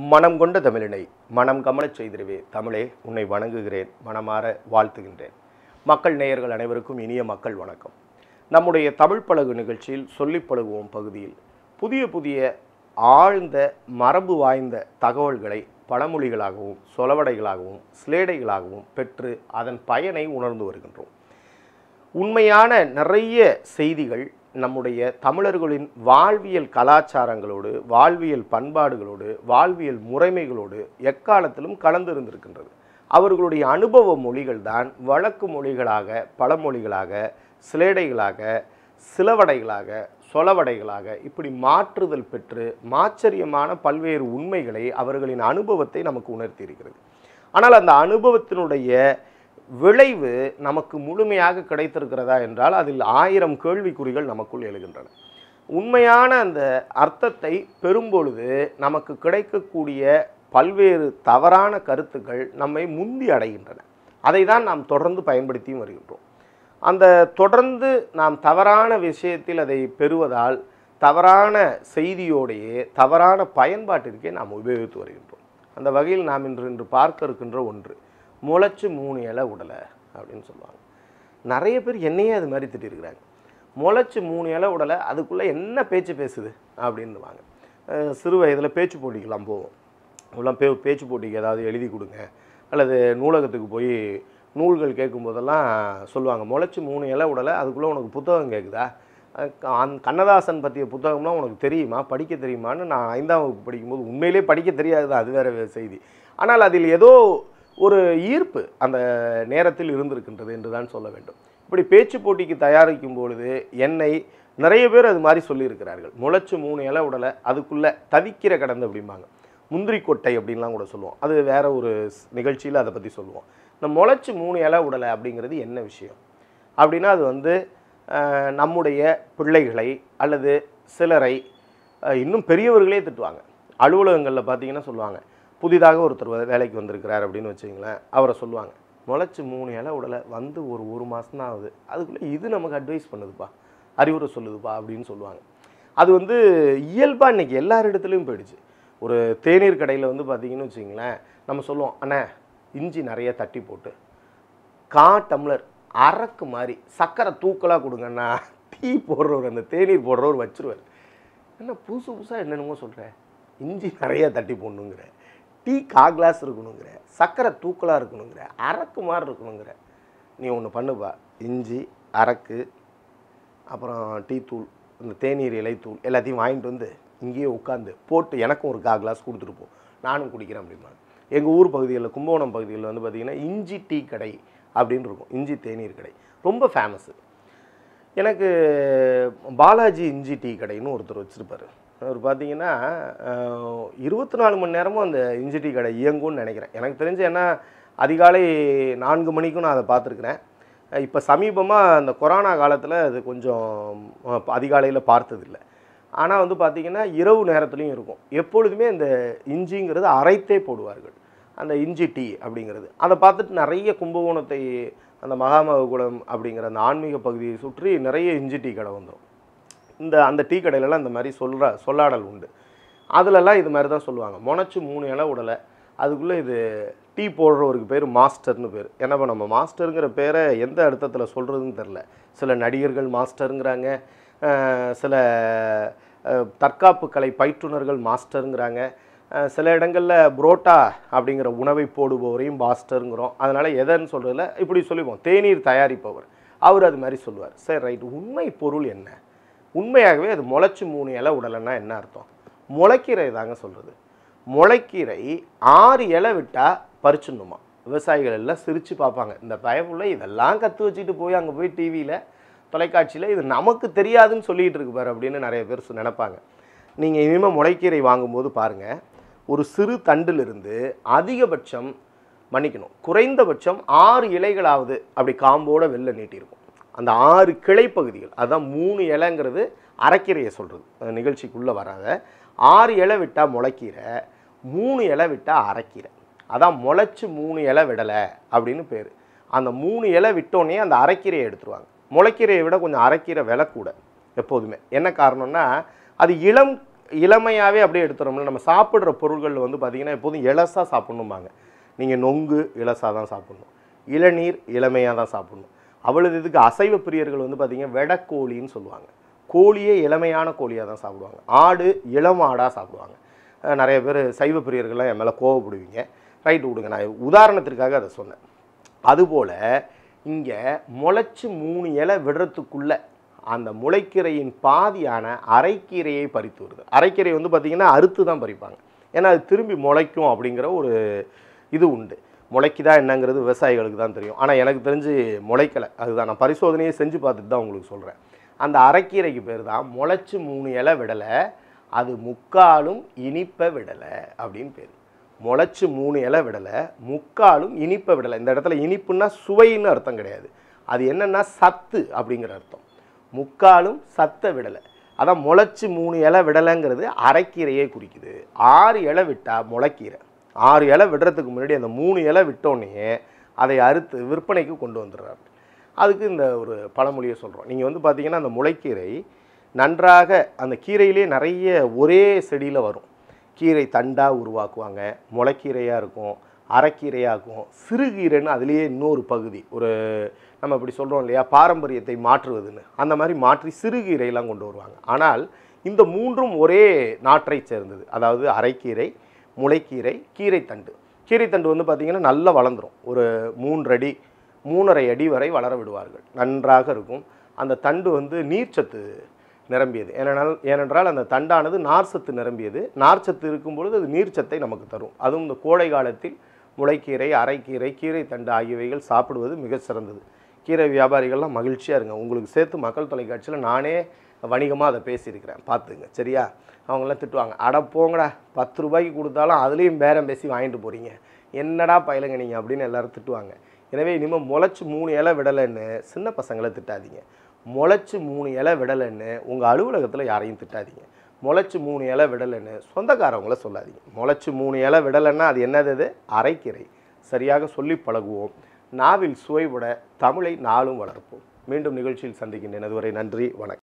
மனம் கொண்ட தமிழினை மனம் கமலச் செய்திருவே தமிழே உன்னை வணங்குகிறேன் மனமாற வாழ்த்துகின்றேன் மக்கள் நேயர்கள் அனைவருக்கும் இனிய மக்கள் வணக்கம் நம்முடைய தமிழ் பழகு நிகழ்ச்சியில் சொல்லிப் பழகுவோம் பகுதியில் புதிய புதிய ஆழ்ந்த மரபு வாய்ந்த தகவல்களை பழமொழிகளாகவும் சொலவடைகளாகவும் சிலேடைகளாகவும் பெற்று அதன் பயனை உணர்ந்து வருகின்றோம் உண்மையான நிறைய செய்திகள் நம்முடைய தமிழர்களின் வாழ்வியல் கலாச்சாரங்களோடு வாழ்வியல் பண்பாடுகளோடு வாழ்வியல் முறைமைகளோடு எக்காலத்திலும் கலந்திருந்திருக்கின்றது அவர்களுடைய அனுபவ மொழிகள் தான் வழக்கு மொழிகளாக பழமொழிகளாக சிலேடைகளாக சிலவடைகளாக சொலவடைகளாக இப்படி மாற்றுதல் பெற்று மாச்சரியமான பல்வேறு உண்மைகளை அவர்களின் அனுபவத்தை நமக்கு உணர்த்தி இருக்கிறது ஆனால் அந்த அனுபவத்தினுடைய விளைவு நமக்கு முழுமையாக கிடைத்திருக்கிறதா என்றால் அதில் ஆயிரம் கேள்விக்குறிகள் நமக்குள் எழுகின்றன உண்மையான அந்த அர்த்தத்தை பெறும்பொழுது நமக்கு கிடைக்கக்கூடிய பல்வேறு தவறான கருத்துக்கள் நம்மை முந்தி அடைகின்றன அதை தான் நாம் தொடர்ந்து பயன்படுத்தியும் வருகின்றோம் அந்த தொடர்ந்து நாம் தவறான விஷயத்தில் அதை பெறுவதால் தவறான செய்தியோடையே தவறான பயன்பாட்டிற்கே நாம் உபயோகித்து வருகின்றோம் அந்த வகையில் நாம் இன்று இன்று பார்க்க இருக்கின்ற ஒன்று முளைச்சு மூணு இலை உடலை அப்படின்னு சொல்லுவாங்க நிறைய பேர் என்னையே அது மாதிரி திட்டிருக்கிறாங்க முளைச்சு மூணு இலை உடலை அதுக்குள்ளே என்ன பேச்சு பேசுது அப்படின்னுவாங்க அஹ் சிறு வயதில் பேச்சு போட்டிக்கெல்லாம் போவோம் இப்பெல்லாம் பே பேச்சு போட்டிக்கு ஏதாவது எழுதி கொடுங்க அல்லது நூலகத்துக்கு போய் நூல்கள் கேட்கும்போதெல்லாம் சொல்லுவாங்க முளைச்சி மூணு இலை உடலை அதுக்குள்ளே உனக்கு புத்தகம் கேட்குதா அஹ் க- அந் கண்ணதாசன் பற்றிய புத்தகம்லாம் உனக்கு தெரியுமா படிக்க தெரியுமான்னு நான் ஐந்தாம் வகுப்பு படிக்கும்போது உண்மையிலே படிக்க தெரியாது தான், அது வேறு செய்தி ஆனால் அதில் ஏதோ ஒரு ஈர்ப்பு அந்த நேரத்தில் இருந்திருக்கின்றது என்று தான் சொல்ல வேண்டும் இப்படி பேச்சு போட்டிக்கு தயாரிக்கும் பொழுது என்னை நிறைய பேர் அது மாதிரி சொல்லியிருக்கிறார்கள் முளைச்சு மூணு இலை உடலை அதுக்குள்ளே தவிக்கிற கடந்து அப்படிம்பாங்க முந்திரி கொட்டை அப்படின்லாம் கூட சொல்லுவோம் அது வேற ஒரு நிகழ்ச்சியில் அதை பற்றி சொல்லுவோம் இந்த முளைச்சு மூணு இலை உடலை அப்படிங்கிறது என்ன விஷயம் அப்படின்னா அது வந்து அஹ், நம்முடைய பிள்ளைகளை அல்லது சிலரை அஹ், இன்னும் பெரியவர்களே திட்டுவாங்க அலுவலகங்களில் பார்த்தீங்கன்னா சொல்லுவாங்க புதிதாக ஒருத்தர் வே- வேலைக்கு வந்திருக்கிறார் அப்படின்னு வச்சுங்களேன் அவரை சொல்லுவாங்க முளைச்சி மூணு இலை உடலை வந்து ஒரு ஒரு மாதம் தான் ஆகுது அதுக்குள்ளே இது நமக்கு அட்வைஸ் பண்ணுதுப்பா அறிவுரை சொல்லுதுப்பா அப்படின்னு சொல்லுவாங்க அது வந்து இயல்பாக இன்னைக்கு எல்லார் இடத்துலையும் போயிடுச்சு ஒரு தேநீர் கடையில் வந்து பார்த்தீங்கன்னு வச்சுங்களேன் நம்ம சொல்லுவோம் அண்ணே இஞ்சி நிறைய தட்டி போட்டு கா டம்ளர் அரக்கு மாதிரி சக்கரை தூக்கலாக கொடுங்கண்ணா டீ போடுறவர் அந்த தேநீர் போடுறவர் வச்சிருவார் என்ன புதுசு புதுசாக என்னென்னமோ சொல்கிற இஞ்சி நிறைய தட்டி போடணுங்கிற டீ கா கிளாஸ் இருக்கணுங்கிற சக்கரை தூக்கலாக இருக்கணுங்கிற அரக்கு மாதிரி இருக்கணுங்கிற நீ ஒன்று பண்ணுப்பா இஞ்சி அரக்கு அப்புறம் டீ தூள் இந்த தேநீர் இலைத்தூள் எல்லாத்தையும் வாங்கிட்டு வந்து இங்கேயே உட்காந்து போட்டு எனக்கும் ஒரு கா கிளாஸ் கொடுத்துட்டு போ நானும் குடிக்கிறேன் அப்படிம்பாங்க எங்கள் ஊர் பகுதிகளில் கும்பகோணம் பகுதிகளில் வந்து பார்த்திங்கன்னா இஞ்சி டீ கடை அப்படின்னு இருக்கும் இஞ்சி தேநீர் கடை ரொம்ப ஃபேமஸ்ஸு எனக்கு பாலாஜி இஞ்சி டீ கடைன்னு ஒருத்தர் வச்சுருப்பாரு அவர் பார்த்தீங்கன்னா இருபத்தி நாலு மணி நேரமும் அந்த இஞ்சி டீ கடை இயங்கும்னு நினைக்கிறேன் எனக்கு தெரிஞ்ச என்ன அதிகாலை நான்கு மணிக்கும் நான் அதை பார்த்துருக்குறேன் இப்போ சமீபமாக அந்த கொரோனா காலத்தில் அது கொஞ்சம் அதிகாலையில் பார்த்ததில்லை ஆனால் வந்து பார்த்திங்கன்னா இரவு நேரத்துலையும் இருக்கும் எப்பொழுதுமே இந்த இஞ்சிங்கிறது அரைத்தே போடுவார்கள் அந்த இஞ்சி டீ அப்படிங்கிறது அதை பார்த்துட்டு நிறைய கும்பகோணத்தை அந்த மகாமககுளம் அப்படிங்கிற அந்த ஆன்மீக பகுதியை சுற்றி நிறைய இஞ்சி டீ கடை வந்துடும் இந்த அந்த டீ கடையிலலாம் இந்த மாதிரி சொல்கிற சொல்லாடல் உண்டு அதிலெல்லாம் இது மாதிரி தான் சொல்லுவாங்க முனைச்சு மூணு இலை உடலை அதுக்குள்ளே இது டீ போடுறவருக்கு பேர் மாஸ்டர்னு பேர் ஏன்னா இப்போ நம்ம மாஸ்டருங்கிற பேரை எந்த அர்த்தத்தில் சொல்கிறதுன்னு தெரில சில நடிகர்கள் மாஸ்டருங்கிறாங்க அஹ் சில அஹ், தற்காப்பு கலை பயிற்றுனர்கள் மாஸ்டருங்கிறாங்க அஹ், சில இடங்களில் புரோட்டா அப்படிங்கிற உணவை போடுபவரையும் மாஸ்டருங்கிறோம் அதனால் எதைன்னு சொல்கிறதில்ல இப்படி சொல்லிப்போம் தேநீர் தயாரிப்பவர் அவர் அது மாதிரி சொல்லுவார் சரி ரைட் உண்மை பொருள் என்ன உண்மையாகவே அது முளைச்சி மூணு இலை உடலைன்னா என்ன அர்த்தம் முளைக்கீரை தாங்க சொல்கிறது முளைக்கீரை ஆறு இலை விட்டால் பறிச்சிடணுமா விவசாயிகள் எல்லாம் சிரித்து பார்ப்பாங்க இந்த பயப்புள்ள இதெல்லாம் கற்று வச்சுட்டு போய் அங்கே போய் டிவியில் தொலைக்காட்சியில் இது நமக்கு தெரியாதுன்னு சொல்லிகிட்டு இருக்கு பாரு அப்படின்னு நிறைய பேர் சொ- நினைப்பாங்க நீங்கள் இனிமேல் முளைக்கீரை வாங்கும்போது பாருங்கள் ஒரு சிறு தண்டிலிருந்து அதிகபட்சம் மன்னிக்கணும் குறைந்தபட்சம் ஆறு இலைகளாவது அப்படி காம்போட வெளில நீட்டியிருக்கும் அந்த ஆறு கிளை பகுதிகள் அதான் மூணு இலைங்கிறது அரைக்கீரையை சொல்கிறது நிகழ்ச்சிக்குள்ளே வராத ஆறு இலை விட்டால் முளைக்கீரை மூணு இலை விட்டால் அரைக்கீரை அதான் முளைச்சு மூணு இலை விடலை அப்படின்னு பேர் அந்த மூணு இலை விட்டோன்னே அந்த அரைக்கீரையை எடுத்துருவாங்க முளைக்கீரையை விட கொஞ்சம் அரைக்கீரை விலை கூட எப்போதுமே என்ன காரணம்னா அது இளம் இளமையாகவே அப்படியே எடுத்துறோம்ல நம்ம சாப்பிட்ற பொருள்கள் வந்து பார்த்திங்கன்னா எப்போதும் இலசாக சாப்பிட்ணும்பாங்க நீங்கள் நொங்கு இலசாக தான் சாப்பிட்ணும் இளநீர் இளமையாக தான் சாப்பிட்ணும் அவ்வளவு இதுக்கு அசைவ பிரியர்கள் வந்து பார்த்திங்கன்னா வெடக்கோழின்னு சொல்லுவாங்க கோழியே இளமையான கோழியாக தான் சாப்பிடுவாங்க ஆடு இளம் ஆடாக சாப்பிடுவாங்க அஹ் நிறைய பேர் சைவ பிரியர்கள்லாம் என் மேலே கோவப்படுவீங்க ரைட்டு விடுங்க நான் உதாரணத்திற்காக அதை சொன்னேன் அதுபோல் இங்கே முளைச்சி மூணு இலை விடுறதுக்குள்ள அந்த முளைக்கீரையின் பாதியான அரைக்கீரையை பறித்து வருது அரைக்கீரை வந்து பார்த்திங்கன்னா அறுத்து தான் பறிப்பாங்க ஏன்னா அது திரும்பி முளைக்கும் அப்படிங்கிற ஒரு இது உண்டு முளைக்குதா என்னங்கிறது விவசாயிகளுக்கு தான் தெரியும் ஆனால் எனக்கு தெரிஞ்சு முளைக்கலை அதுதான் நான் பரிசோதனையை செஞ்சு பார்த்துட்டு தான் உங்களுக்கு சொல்கிறேன் அந்த அரைக்கீரைக்கு பேர் தான் முளைச்சி மூணு இலை விடலை அது முக்காலும் இனிப்ப விடலை அப்படின்னு பேர் முளைச்சி மூணு இலை விடலை முக்காலும் இனிப்ப விடலை இந்த இடத்துல இனிப்புன்னா சுவைன்னு அர்த்தம் கிடையாது அது என்னன்னா சத்து அப்படிங்கிற அர்த்தம் முக்காலும் சத்தை விடலை அதான் முளைச்சி மூணு இலை விடலைங்கிறது அரைக்கீரையே குறிக்குது ஆறு இலை விட்டால் முளைக்கீரை ஆறு இலை விடுறதுக்கு முன்னாடி அந்த மூணு இலை விட்டோன்னே அதை அறுத்து விற்பனைக்கு கொண்டு வந்துடுறாரு அதுக்கு இந்த ஒரு பழமொழியை சொல்கிறோம் நீங்கள் வந்து பார்த்தீங்கன்னா அந்த முளைக்கீரை நன்றாக அந்த கீரையிலே நிறைய ஒரே செடியில் வரும் கீரை தண்டாக உருவாக்குவாங்க முளைக்கீரையாக இருக்கும் அரைக்கீரையாக இருக்கும் சிறுகீரைன்னு அதுலேயே இன்னொரு பகுதி ஒரு நம்ம இப்படி சொல்கிறோம் இல்லையா பாரம்பரியத்தை மாற்றுவதுன்னு அந்த மாதிரி மாற்றி சிறுகீரையெல்லாம் கொண்டு வருவாங்க ஆனால் இந்த மூன்றும் ஒரே நாற்றை சேர்ந்தது அதாவது அரைக்கீரை முளைக்கீரை கீரைத்தண்டு கீரைத்தண்டு வந்து பார்த்திங்கன்னா நல்லா வளர்ந்துரும் ஒரு மூன்று அடி மூணரை அடி வரை வளர விடுவார்கள் நன்றாக இருக்கும் அந்த தண்டு வந்து நீர்ச்சத்து நிரம்பியது ஏனென்றால் ஏனென்றால் அந்த தண்டானது நார்ச்சத்து நிரம்பியது நார்ச்சத்து இருக்கும் பொழுது அது நீர்ச்சத்தை நமக்கு தரும் அதுவும் இந்த கோடை காலத்தில் முளைக்கீரை அரைக்கீரை கீரை தண்டு ஆகியவைகள் சாப்பிடுவது மிகச் சிறந்தது கீரை வியாபாரிகள்லாம் மகிழ்ச்சியாக இருங்க உங்களுக்கு சேர்த்து மக்கள் தொலைக்காட்சியில் நானே வணிகமாக அதை பேசியிருக்கிறேன் பார்த்துங்க சரியா அவங்களாம் திட்டுவாங்க அட போங்கடா பத்து ரூபாய்க்கு கொடுத்தாலும் அதுலேயும் பேரம் பேசி வாங்கிட்டு போகிறீங்க என்னடா பயிலுங்க நீங்கள் அப்படின்னு எல்லாரும் திட்டுவாங்க எனவே இனிமேல் முளைச்சி மூணு இலை விடலைன்னு சின்ன பசங்களை திட்டாதீங்க முளைச்சி மூணு இலை விடலைன்னு உங்கள் அலுவலகத்தில் யாரையும் திட்டாதீங்க முளைச்சி மூணு இலை விடலைன்னு சொந்தக்காரவங்கள சொல்லாதீங்க முளைச்சி மூணு இலை விடலைன்னா அது என்னது அது அரைக்கீரை சரியாக சொல்லி பழகுவோம் நாவில் சுவைபட தமிழை நாளும் வளர்ப்போம் மீண்டும் நிகழ்ச்சியில் சந்திக்கின்றேன் அதுவரை நன்றி வணக்கம்